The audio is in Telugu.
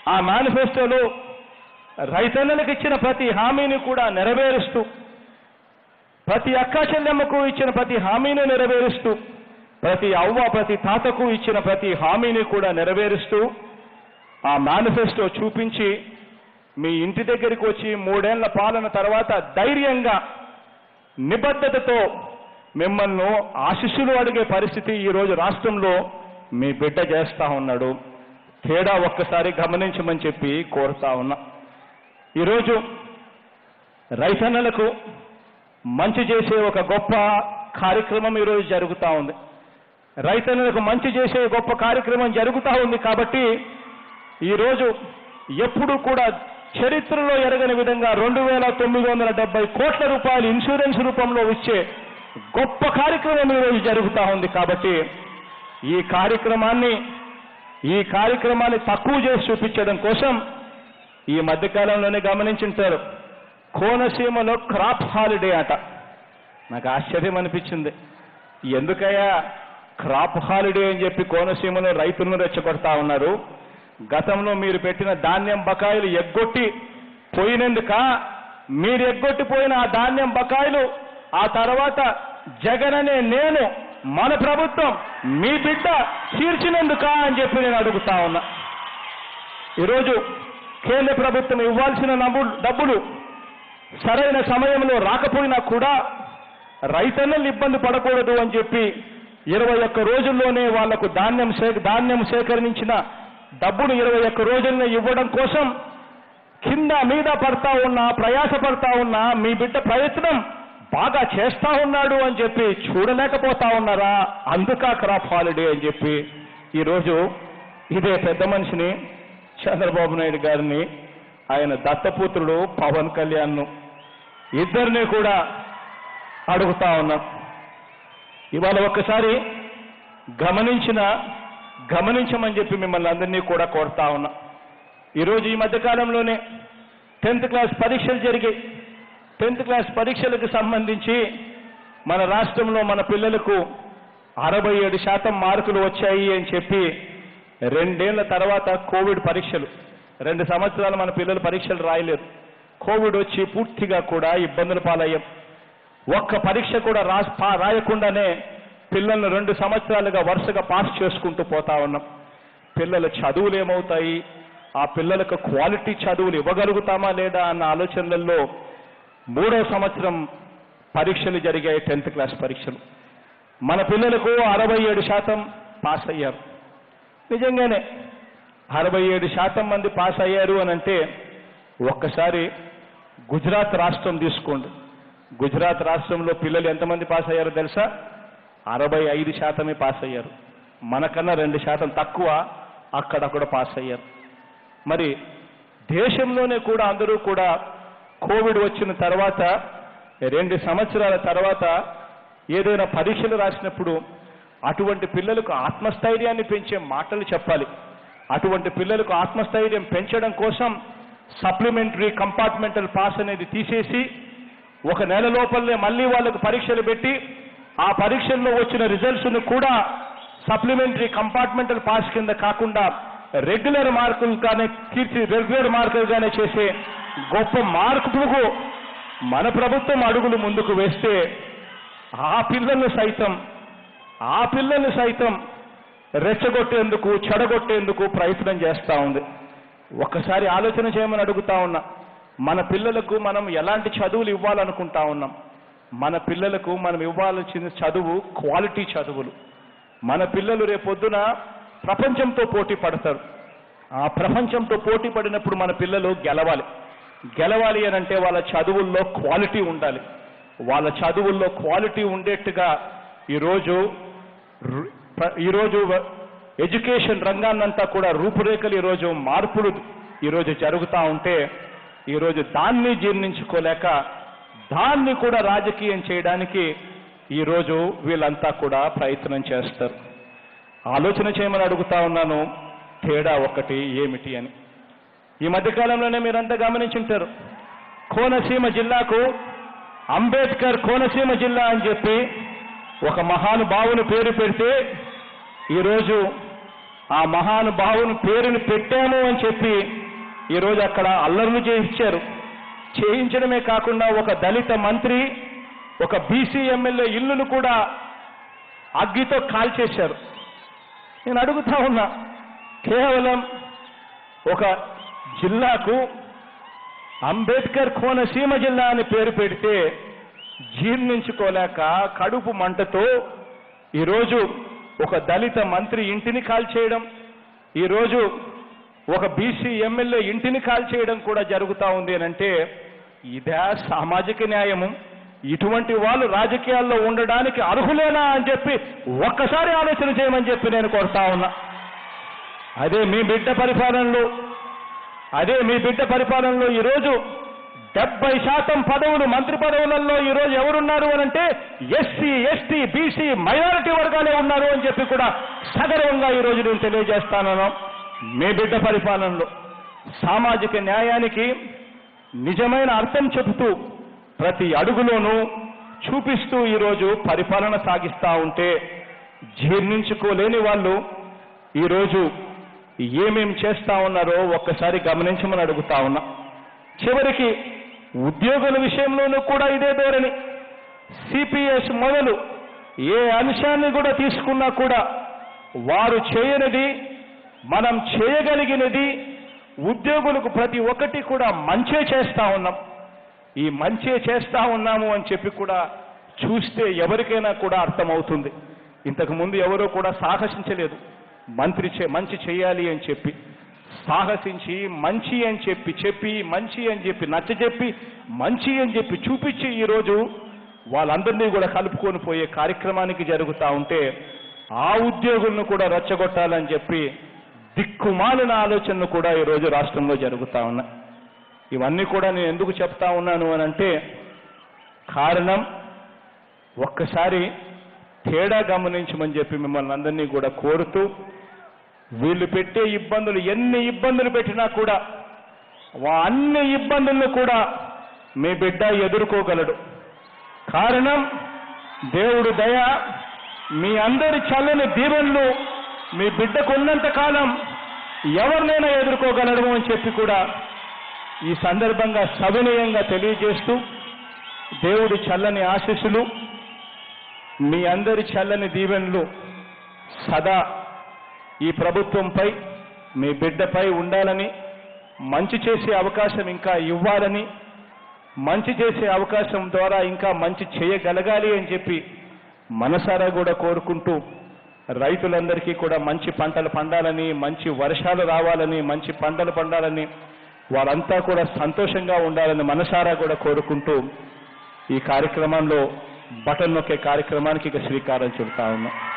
ఆ మేనిఫెస్టోలో రైతన్నలకు ఇచ్చిన ప్రతి హామీని కూడా నెరవేరుస్తూ ప్రతి అక్క చెల్లెమ్మకు ఇచ్చిన ప్రతి హామీని నెరవేరుస్తూ ప్రతి అవ్వ ప్రతి తాతకు ఇచ్చిన ప్రతి హామీని కూడా నెరవేరుస్తూ ఆ మేనిఫెస్టో చూపించి మీ ఇంటి దగ్గరికి వచ్చి మూడేళ్ల పాలన తర్వాత ధైర్యంగా నిబద్ధతతో మిమ్మల్ని ఆశిస్సులు అడిగే పరిస్థితి ఈరోజు రాష్ట్రంలో మీ బిడ్డ చేస్తా ఉన్నాడు తేడా ఒక్కసారి గమనించమని చెప్పి కోరుతా ఉన్నా ఈరోజు రైతన్నలకు మంచి చేసే ఒక గొప్ప కార్యక్రమం ఈరోజు జరుగుతూ ఉంది రైతన్నలకు మంచి చేసే గొప్ప కార్యక్రమం జరుగుతూ ఉంది కాబట్టి ఈరోజు ఎప్పుడు కూడా చరిత్రలో ఎరగని విధంగా రెండు వేల తొమ్మిది వందల డెబ్బై కోట్ల రూపాయలు ఇన్సూరెన్స్ రూపంలో ఇచ్చే గొప్ప కార్యక్రమం ఈరోజు జరుగుతూ ఉంది కాబట్టి ఈ కార్యక్రమాన్ని ఈ కార్యక్రమాన్ని తక్కువ చేసి చూపించడం కోసం ఈ మధ్యకాలంలోనే గమనించుంటారు కోనసీమలో క్రాప్ హాలిడే అట నాకు ఆశ్చర్యం అనిపించింది ఎందుకయ్యా క్రాప్ హాలిడే అని చెప్పి కోనసీమలో రైతులను రెచ్చగొడతా ఉన్నారు గతంలో మీరు పెట్టిన ధాన్యం బకాయిలు ఎగ్గొట్టి పోయినందుక మీరు ఎగ్గొట్టిపోయిన ఆ ధాన్యం బకాయిలు ఆ తర్వాత జగన్ అనే నేను మన ప్రభుత్వం మీ బిడ్డ తీర్చినందుక అని చెప్పి నేను అడుగుతా ఉన్నా ఈరోజు కేంద్ర ప్రభుత్వం ఇవ్వాల్సిన నమ్ము- డబ్బులు సరైన సమయంలో రాకపోయినా కూడా రైతన్నలు ఇబ్బంది పడకూడదు అని చెప్పి ఇరవై ఒక్క రోజుల్లోనే వాళ్లకు ధాన్యం సే ధాన్యం సేకరించిన డబ్బును ఇరవై ఒక్క రోజుల్లో ఇవ్వడం కోసం కింద మీద పడతా ఉన్నా ప్రయాస పడతా ఉన్నా మీ బిడ్డ ప్రయత్నం బాగా చేస్తా ఉన్నాడు అని చెప్పి చూడలేకపోతా ఉన్నారా అందుక క్రాప్ హాలిడే అని చెప్పి ఈరోజు ఇదే పెద్ద మనిషిని చంద్రబాబు నాయుడు గారిని ఆయన దత్తపుత్రుడు పవన్ కళ్యాణ్ను ఇద్దరిని కూడా అడుగుతా ఉన్నాం ఇవాళ ఒక్కసారి గమనించిన గమనించమని చెప్పి మిమ్మల్ని అందరినీ కూడా కోరుతా ఉన్నా ఈరోజు ఈ మధ్యకాలంలోనే టెన్త్ క్లాస్ పరీక్షలు జరిగాయి టెన్త్ క్లాస్ పరీక్షలకు సంబంధించి మన రాష్ట్రంలో మన పిల్లలకు అరవై ఏడు శాతం మార్కులు వచ్చాయి అని చెప్పి రెండేళ్ల తర్వాత కోవిడ్ పరీక్షలు రెండు సంవత్సరాలు మన పిల్లలు పరీక్షలు రాయలేదు కోవిడ్ వచ్చి పూర్తిగా కూడా ఇబ్బందుల పాలయ్యాం ఒక్క పరీక్ష కూడా రాస్ పా- రాయకుండానే పిల్లల్ని రెండు సంవత్సరాలుగా వరుసగా పాస్ చేసుకుంటూ పోతా ఉన్నాం పిల్లల చదువులు ఏమవుతాయి ఆ పిల్లలకు క్వాలిటీ చదువులు ఇవ్వగలుగుతామా లేదా అన్న ఆలోచనలలో మూడో సంవత్సరం పరీక్షలు జరిగాయి టెన్త్ క్లాస్ పరీక్షలు మన పిల్లలకు అరవై ఏడు శాతం పాస్ అయ్యారు నిజంగానే అరవై ఏడు శాతం మంది పాస్ అయ్యారు అని అంటే ఒక్కసారి గుజరాత్ రాష్ట్రం తీసుకోండి గుజరాత్ రాష్ట్రంలో పిల్లలు ఎంతమంది పాస్ అయ్యారో తెలుసా అరవై ఐదు శాతమే పాస్ అయ్యారు మనకన్నా రెండు శాతం తక్కువ అక్కడక్కడ పాస్ అయ్యారు మరి దేశంలోనే కూడా అందరూ కూడా కోవిడ్ వచ్చిన తర్వాత రెండు సంవత్సరాల తర్వాత ఏదైనా పరీక్షలు రాసినప్పుడు అటువంటి పిల్లలకు ఆత్మస్థైర్యాన్ని పెంచే మాటలు చెప్పాలి అటువంటి పిల్లలకు ఆత్మస్థైర్యం పెంచడం కోసం సప్లిమెంటరీ కంపార్ట్మెంటల్ పాస్ అనేది తీసేసి ఒక నెల లోపలనే మళ్ళీ వాళ్ళకు పరీక్షలు పెట్టి ఆ పరీక్షల్లో వచ్చిన రిజల్ట్స్ ను కూడా సప్లిమెంటరీ కంపార్ట్మెంటల్ పాస్ కింద కాకుండా రెగ్యులర్ మార్కులుగానే కీర్తి రెగ్యులర్ మార్కులుగానే చేసే గొప్ప మార్కులకు మన ప్రభుత్వం అడుగులు ముందుకు వేస్తే ఆ పిల్లల్ని సైతం ఆ పిల్లల్ని సైతం రెచ్చగొట్టేందుకు చెడగొట్టేందుకు ప్రయత్నం చేస్తా ఉంది ఒక్కసారి ఆలోచన చేయమని అడుగుతా ఉన్నా మన పిల్లలకు మనం ఎలాంటి చదువులు ఇవ్వాలనుకుంటా ఉన్నాం మన పిల్లలకు మనం ఇవ్వాల్సిన చదువు క్వాలిటీ చదువులు మన పిల్లలు రేపొద్దున ప్రపంచంతో పోటీ పడతారు ఆ ప్రపంచంతో పోటీ పడినప్పుడు మన పిల్లలు గెలవాలి గెలవాలి అని అంటే వాళ్ళ చదువుల్లో క్వాలిటీ ఉండాలి వాళ్ళ చదువుల్లో క్వాలిటీ ఉండేట్టుగా ఈరోజు రు- ప్ర- ఈరోజు వ- ఎడ్యుకేషన్ రంగాన్నంతా కూడా రూపురేఖలు ఈరోజు మార్పులు ఈరోజు జరుగుతూ ఉంటే ఈరోజు దాన్ని జీర్ణించుకోలేక దాన్ని కూడా రాజకీయం చేయడానికి ఈరోజు వీళ్ళంతా కూడా ప్రయత్నం చేస్తారు ఆలోచన చేయమని అడుగుతా ఉన్నాను తేడా ఒకటి ఏమిటి అని ఈ మధ్యకాలంలోనే మీరంతా గమనించుంటారు కోనసీమ జిల్లాకు అంబేద్కర్ కోనసీమ జిల్లా అని చెప్పి ఒక మహానుభావుని పేరు పెడితే ఈరోజు ఆ మహానుభావుని పేరుని పెట్టాము అని చెప్పి ఈరోజు అక్కడ అల్లర్లు చేయించారు చేయించడమే కాకుండా ఒక దళిత మంత్రి ఒక బీసీ ఎమ్మెల్యే ఇల్లును కూడా అగ్గితో కాల్చేశారు నేను అడుగుతా ఉన్నా కేవలం ఒక జిల్లాకు అంబేద్కర్ కోనసీమ జిల్లా అని పేరు పెడితే జీర్ణించుకోలేక కడుపు మంటతో ఈరోజు ఒక దళిత మంత్రి ఇంటిని కాల్చేయడం ఈరోజు ఒక బీసీ ఎమ్మెల్యే ఇంటిని కాల్చేయడం కూడా జరుగుతూ ఉంది అని అంటే ఇదే సామాజిక న్యాయము ఇటువంటి వాళ్ళు రాజకీయాల్లో ఉండడానికి అర్హులేనా అని చెప్పి ఒక్కసారి ఆలోచన చేయమని చెప్పి నేను కోరుతా ఉన్నా అదే మీ బిడ్డ పరిపాలనలో అదే మీ బిడ్డ పరిపాలనలో ఈరోజు డెబ్బై శాతం పదవులు మంత్రి పదవులలో ఈరోజు ఎవరున్నారు అని అంటే ఎస్సీ ఎస్టీ బీసీ మైనారిటీ వర్గాలే ఉన్నారు అని చెప్పి కూడా సగర్వంగా ఈరోజు నేను తెలియజేస్తాను మీ బిడ్డ పరిపాలనలో సామాజిక న్యాయానికి నిజమైన అర్థం చెబుతూ ప్రతి అడుగులోనూ చూపిస్తూ ఈరోజు పరిపాలన సాగిస్తా ఉంటే జీర్ణించుకోలేని వాళ్ళు ఈరోజు ఏమేం చేస్తా ఉన్నారో ఒక్కసారి గమనించమని అడుగుతా ఉన్నా చివరికి ఉద్యోగుల విషయంలోనూ కూడా ఇదే ధోరణి సిపిఎస్ మొదలు ఏ అంశాన్ని కూడా తీసుకున్నా కూడా వారు చేయనిది మనం చేయగలిగినది ఉద్యోగులకు ప్రతి ఒక్కటి కూడా మంచే చేస్తా ఉన్నాం ఈ మంచే చేస్తా ఉన్నాము అని చెప్పి కూడా చూస్తే ఎవరికైనా కూడా అర్థమవుతుంది ఇంతకు ముందు ఎవరో కూడా సాహసించలేదు మంత్రి చే మంచి చేయాలి అని చెప్పి సాహసించి మంచి అని చెప్పి చెప్పి మంచి అని చెప్పి నచ్చజెప్పి మంచి అని చెప్పి చూపించి ఈరోజు వాళ్ళందరినీ కూడా కలుపుకొని పోయే కార్యక్రమానికి జరుగుతూ ఉంటే ఆ ఉద్యోగులను కూడా రెచ్చగొట్టాలని చెప్పి దిక్కుమాలిన ఆలోచనలు కూడా ఈరోజు రాష్ట్రంలో జరుగుతూ ఉన్నాయి ఇవన్నీ కూడా నేను ఎందుకు చెప్తా ఉన్నాను అని అంటే కారణం ఒక్కసారి తేడా గమనించమని చెప్పి మిమ్మల్ని అందరినీ కూడా కోరుతూ వీళ్ళు పెట్టే ఇబ్బందులు ఎన్ని ఇబ్బందులు పెట్టినా కూడా వా అన్ని ఇబ్బందులను కూడా మీ బిడ్డ ఎదుర్కోగలడు కారణం దేవుడు దయ మీ అందరి చల్లని దీవెనలు మీ బిడ్డకు ఉన్నంత కాలం ఎవరినైనా ఎదుర్కోగలడు అని చెప్పి కూడా ఈ సందర్భంగా సవినయంగా తెలియజేస్తూ దేవుడి చల్లని ఆశీస్సులు మీ అందరి చల్లని దీవెనలు సదా ఈ ప్రభుత్వంపై మీ బిడ్డపై ఉండాలని మంచి చేసే అవకాశం ఇంకా ఇవ్వాలని మంచి చేసే అవకాశం ద్వారా ఇంకా మంచి చేయగలగాలి అని చెప్పి మనసారా కూడా కోరుకుంటూ రైతులందరికీ కూడా మంచి పంటలు పండాలని మంచి వర్షాలు రావాలని మంచి పంటలు పండాలని వారంతా కూడా సంతోషంగా ఉండాలని మనసారా కూడా కోరుకుంటూ ఈ కార్యక్రమంలో బటన్ నొక్కే కార్యక్రమానికి ఇక శ్రీకారం చుడతా ఉన్నాం